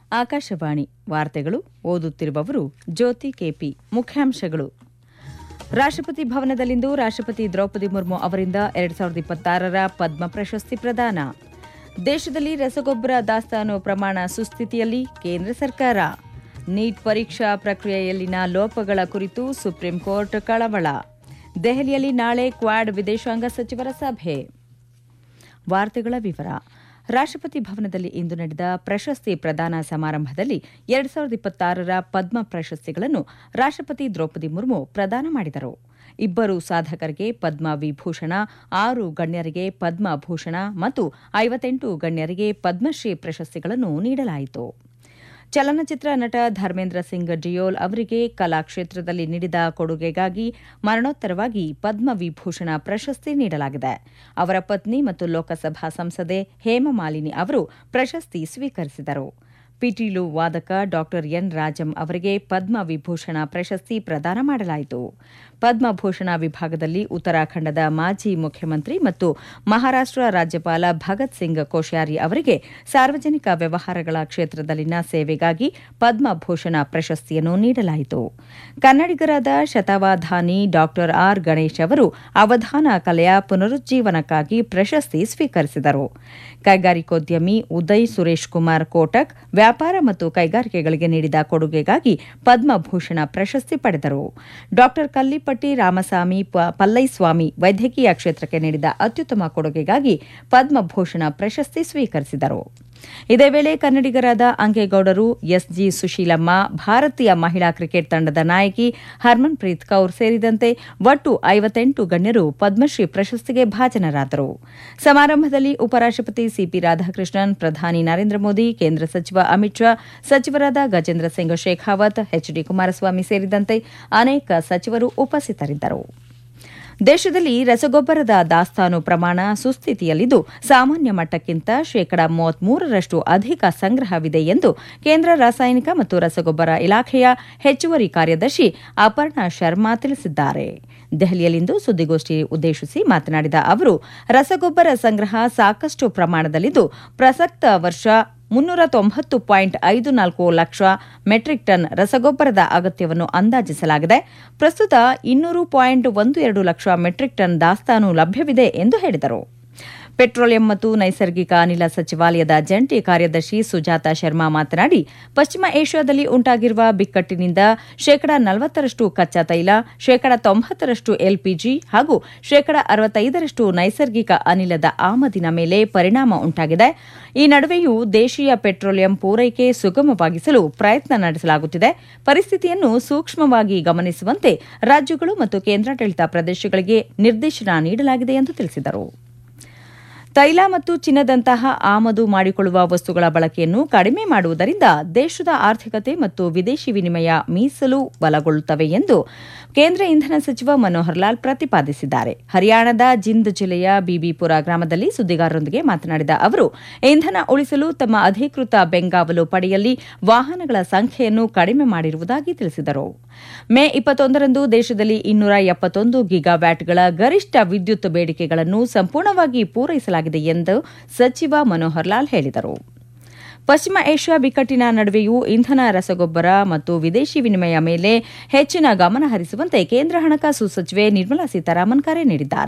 ಆಕಾಶವಾಣಿ ವಾರ್ತೆಗಳು ಓದುತ್ತಿರುವವರು ಜ್ಯೋತಿ ಕೆಪಿ ಮುಖ್ಯಾಂಶಗಳು ರಾಷ್ಟ್ರಪತಿ ಭವನದಲ್ಲಿಂದು ರಾಷ್ಟ್ರಪತಿ ದ್ರೌಪದಿ ಮುರ್ಮು ಅವರಿಂದ ಎರಡ್ ಸಾವಿರದ ಇಪ್ಪತ್ತಾರರ ಪದ್ಮ ಪ್ರಶಸ್ತಿ ಪ್ರದಾನ ದೇಶದಲ್ಲಿ ರಸಗೊಬ್ಬರ ದಾಸ್ತಾನು ಪ್ರಮಾಣ ಸುಸ್ಥಿತಿಯಲ್ಲಿ ಕೇಂದ್ರ ಸರ್ಕಾರ ನೀಟ್ ಪರೀಕ್ಷಾ ಪ್ರಕ್ರಿಯೆಯಲ್ಲಿನ ಲೋಪಗಳ ಕುರಿತು ಸುಪ್ರೀಂ ಕೋರ್ಟ್ ಕಳವಳ ದೆಹಲಿಯಲ್ಲಿ ನಾಳೆ ಕ್ವಾಡ್ ವಿದೇಶಾಂಗ ಸಚಿವರ ಸಭೆ ವಾರ್ತೆಗಳ ವಿವರ ರಾಷ್ಟ್ರಪತಿ ಭವನದಲ್ಲಿ ಇಂದು ನಡೆದ ಪ್ರಶಸ್ತಿ ಪ್ರದಾನ ಸಮಾರಂಭದಲ್ಲಿ ಎರಡ್ ಸಾವಿರದ ಇಪ್ಪತ್ತಾರರ ಪದ್ಮ ಪ್ರಶಸ್ತಿಗಳನ್ನು ರಾಷ್ಟ್ರಪತಿ ದ್ರೌಪದಿ ಮುರ್ಮು ಪ್ರದಾನ ಮಾಡಿದರು ಇಬ್ಬರು ಸಾಧಕರಿಗೆ ಪದ್ಮ ವಿಭೂಷಣ ಆರು ಗಣ್ಯರಿಗೆ ಪದ್ಮಭೂಷಣ ಮತ್ತು ಐವತ್ತೆಂಟು ಗಣ್ಯರಿಗೆ ಪದ್ಮಶ್ರೀ ಪ್ರಶಸ್ತಿಗಳನ್ನು ನೀಡಲಾಯಿತು ಚಲನಚಿತ್ರ ನಟ ಧರ್ಮೇಂದ್ರ ಸಿಂಗ್ ಡಿಯೋಲ್ ಅವರಿಗೆ ಕಲಾ ಕ್ಷೇತ್ರದಲ್ಲಿ ನೀಡಿದ ಕೊಡುಗೆಗಾಗಿ ಮರಣೋತ್ತರವಾಗಿ ಪದ್ಮವಿಭೂಷಣ ಪ್ರಶಸ್ತಿ ನೀಡಲಾಗಿದೆ ಅವರ ಪತ್ನಿ ಮತ್ತು ಲೋಕಸಭಾ ಸಂಸದೆ ಹೇಮಮಾಲಿನಿ ಅವರು ಪ್ರಶಸ್ತಿ ಸ್ವೀಕರಿಸಿದರು ಪಿಟೀಲು ವಾದಕ ಡಾ ಎನ್ ರಾಜಂ ಅವರಿಗೆ ಪದ್ಮವಿಭೂಷಣ ಪ್ರಶಸ್ತಿ ಪ್ರದಾನ ಮಾಡಲಾಯಿತು ಪದ್ಮಭೂಷಣ ವಿಭಾಗದಲ್ಲಿ ಉತ್ತರಾಖಂಡದ ಮಾಜಿ ಮುಖ್ಯಮಂತ್ರಿ ಮತ್ತು ಮಹಾರಾಷ್ಟ್ರ ರಾಜ್ಯಪಾಲ ಭಗತ್ ಸಿಂಗ್ ಕೋಶ್ಯಾರಿ ಅವರಿಗೆ ಸಾರ್ವಜನಿಕ ವ್ಯವಹಾರಗಳ ಕ್ಷೇತ್ರದಲ್ಲಿನ ಸೇವೆಗಾಗಿ ಪದ್ಮಭೂಷಣ ಪ್ರಶಸ್ತಿಯನ್ನು ನೀಡಲಾಯಿತು ಕನ್ನಡಿಗರಾದ ಶತಾವಧಾನಿ ಡಾ ಆರ್ ಗಣೇಶ್ ಅವರು ಅವಧಾನ ಕಲೆಯ ಪುನರುಜ್ಜೀವನಕ್ಕಾಗಿ ಪ್ರಶಸ್ತಿ ಸ್ವೀಕರಿಸಿದರು ಕೈಗಾರಿಕೋದ್ಯಮಿ ಉದಯ್ ಸುರೇಶ್ ಕುಮಾರ್ ಕೋಟಕ್ ವ್ಯಾಪಾರ ಮತ್ತು ಕೈಗಾರಿಕೆಗಳಿಗೆ ನೀಡಿದ ಕೊಡುಗೆಗಾಗಿ ಪದ್ಮಭೂಷಣ ಪ್ರಶಸ್ತಿ ಪಡೆದರು ಡಾ ಕಲ್ಲಿಪಟ್ಟಿ ರಾಮಸ್ವಾಮಿ ಪಲ್ಲೈಸ್ವಾಮಿ ವೈದ್ಯಕೀಯ ಕ್ಷೇತ್ರಕ್ಕೆ ನೀಡಿದ ಅತ್ಯುತ್ತಮ ಕೊಡುಗೆಗಾಗಿ ಪದ್ಮಭೂಷಣ ಪ್ರಶಸ್ತಿ ಸ್ವೀಕರಿಸಿದರು ಇದೇ ವೇಳೆ ಕನ್ನಡಿಗರಾದ ಅಂಗೇಗೌಡರು ಎಸ್ಜಿ ಸುಶೀಲಮ್ಮ ಭಾರತೀಯ ಮಹಿಳಾ ಕ್ರಿಕೆಟ್ ತಂಡದ ನಾಯಕಿ ಹರ್ಮನ್ಪ್ರೀತ್ ಕೌರ್ ಸೇರಿದಂತೆ ಒಟ್ಟು ಐವತ್ತೆಂಟು ಗಣ್ಯರು ಪದ್ಮಶ್ರೀ ಪ್ರಶಸ್ತಿಗೆ ಭಾಜನರಾದರು ಸಮಾರಂಭದಲ್ಲಿ ಉಪರಾಷ್ಟಪತಿ ಸಿಪಿ ರಾಧಾಕೃಷ್ಣನ್ ಪ್ರಧಾನಿ ನರೇಂದ್ರ ಮೋದಿ ಕೇಂದ್ರ ಸಚಿವ ಅಮಿತ್ ಶಾ ಸಚಿವರಾದ ಗಜೇಂದ್ರ ಸಿಂಗ್ ಶೇಖಾವತ್ ಎಚ್ಡಿ ಕುಮಾರಸ್ವಾಮಿ ಸೇರಿದಂತೆ ಅನೇಕ ಸಚಿವರು ಉಪಸ್ಥಿತರಿದ್ದರು ದೇಶದಲ್ಲಿ ರಸಗೊಬ್ಬರದ ದಾಸ್ತಾನು ಪ್ರಮಾಣ ಸುಸ್ಥಿತಿಯಲ್ಲಿದ್ದು ಸಾಮಾನ್ಯ ಮಟ್ಟಕ್ಕಿಂತ ಶೇಕಡಾ ಮೂವತ್ಮೂರರಷ್ಟು ಅಧಿಕ ಸಂಗ್ರಹವಿದೆ ಎಂದು ಕೇಂದ್ರ ರಾಸಾಯನಿಕ ಮತ್ತು ರಸಗೊಬ್ಬರ ಇಲಾಖೆಯ ಹೆಚ್ಚುವರಿ ಕಾರ್ಯದರ್ಶಿ ಅಪರ್ಣಾ ಶರ್ಮಾ ತಿಳಿಸಿದ್ದಾರೆ ದೆಹಲಿಯಲ್ಲಿಂದು ಸುದ್ದಿಗೋಷ್ಠಿ ಉದ್ದೇಶಿಸಿ ಮಾತನಾಡಿದ ಅವರು ರಸಗೊಬ್ಬರ ಸಂಗ್ರಹ ಸಾಕಷ್ಟು ಪ್ರಮಾಣದಲ್ಲಿದ್ದು ಪ್ರಸಕ್ತ ವರ್ಷ ಮುನ್ನೂರ ತೊಂಬತ್ತು ಪಾಯಿಂಟ್ ಐದು ನಾಲ್ಕು ಲಕ್ಷ ಮೆಟ್ರಿಕ್ ಟನ್ ರಸಗೊಬ್ಬರದ ಅಗತ್ಯವನ್ನು ಅಂದಾಜಿಸಲಾಗಿದೆ ಪ್ರಸ್ತುತ ಇನ್ನೂರು ಪಾಯಿಂಟ್ ಒಂದು ಎರಡು ಲಕ್ಷ ಮೆಟ್ರಿಕ್ ಟನ್ ದಾಸ್ತಾನು ಲಭ್ಯವಿದೆ ಎಂದು ಹೇಳಿದರು ಪೆಟ್ರೋಲಿಯಂ ಮತ್ತು ನೈಸರ್ಗಿಕ ಅನಿಲ ಸಚಿವಾಲಯದ ಜಂಟಿ ಕಾರ್ಯದರ್ಶಿ ಸುಜಾತಾ ಶರ್ಮಾ ಮಾತನಾಡಿ ಪಶ್ಚಿಮ ಏಷ್ಯಾದಲ್ಲಿ ಉಂಟಾಗಿರುವ ಬಿಕ್ಕಟ್ಟಿನಿಂದ ಶೇಕಡಾ ನಲವತ್ತರಷ್ಟು ಕಚ್ಚಾ ತೈಲ ಶೇಕಡಾ ತೊಂಬತ್ತರಷ್ಟು ಎಲ್ಪಿಜಿ ಹಾಗೂ ಶೇಕಡಾ ಅರವತ್ತೈದರಷ್ಟು ನೈಸರ್ಗಿಕ ಅನಿಲದ ಆಮದಿನ ಮೇಲೆ ಪರಿಣಾಮ ಉಂಟಾಗಿದೆ ಈ ನಡುವೆಯೂ ದೇಶೀಯ ಪೆಟ್ರೋಲಿಯಂ ಪೂರೈಕೆ ಸುಗಮವಾಗಿಸಲು ಪ್ರಯತ್ನ ನಡೆಸಲಾಗುತ್ತಿದೆ ಪರಿಸ್ಥಿತಿಯನ್ನು ಸೂಕ್ಷ್ಮವಾಗಿ ಗಮನಿಸುವಂತೆ ರಾಜ್ಯಗಳು ಮತ್ತು ಕೇಂದ್ರಾಡಳಿತ ಪ್ರದೇಶಗಳಿಗೆ ನಿರ್ದೇಶನ ನೀಡಲಾಗಿದೆ ಎಂದು ತಿಳಿಸಿದರು ತೈಲ ಮತ್ತು ಚಿನ್ನದಂತಹ ಆಮದು ಮಾಡಿಕೊಳ್ಳುವ ವಸ್ತುಗಳ ಬಳಕೆಯನ್ನು ಕಡಿಮೆ ಮಾಡುವುದರಿಂದ ದೇಶದ ಆರ್ಥಿಕತೆ ಮತ್ತು ವಿದೇಶಿ ವಿನಿಮಯ ಮೀಸಲು ಬಲಗೊಳ್ಳುತ್ತವೆ ಎಂದು ಕೇಂದ್ರ ಇಂಧನ ಸಚಿವ ಮನೋಹರ್ ಲಾಲ್ ಪ್ರತಿಪಾದಿಸಿದ್ದಾರೆ ಹರಿಯಾಣದ ಜಿಂದ್ ಜಿಲ್ಲೆಯ ಬಿಬಿಪುರ ಗ್ರಾಮದಲ್ಲಿ ಸುದ್ದಿಗಾರರೊಂದಿಗೆ ಮಾತನಾಡಿದ ಅವರು ಇಂಧನ ಉಳಿಸಲು ತಮ್ಮ ಅಧಿಕೃತ ಬೆಂಗಾವಲು ಪಡೆಯಲ್ಲಿ ವಾಹನಗಳ ಸಂಖ್ಯೆಯನ್ನು ಕಡಿಮೆ ಮಾಡಿರುವುದಾಗಿ ತಿಳಿಸಿದರು ಮೇ ಇಪ್ಪತ್ತೊಂದರಂದು ದೇಶದಲ್ಲಿ ಇನ್ನೂರ ಎಪ್ಪತ್ತೊಂದು ಗಿಗಾವ್ಯಾಟ್ಗಳ ಗರಿಷ್ಠ ವಿದ್ಯುತ್ ಬೇಡಿಕೆಗಳನ್ನು ಸಂಪೂರ್ಣವಾಗಿ ಪೂರೈಸಲಾಗಿದೆ ಎಂದು ಸಚಿವ ಮನೋಹರ್ ಲಾಲ್ ಹೇಳಿದರು ಪಶ್ಚಿಮ ಏಷ್ಯಾ ಬಿಕ್ಕಟ್ಟಿನ ನಡುವೆಯೂ ಇಂಧನ ರಸಗೊಬ್ಬರ ಮತ್ತು ವಿದೇಶಿ ವಿನಿಮಯ ಮೇಲೆ ಹೆಚ್ಚಿನ ಗಮನ ಹರಿಸುವಂತೆ ಕೇಂದ್ರ ಹಣಕಾಸು ಸಚಿವೆ ನಿರ್ಮಲಾ ಸೀತಾರಾಮನ್ ಕರೆ ನೀಡಿದ್ದಾರೆ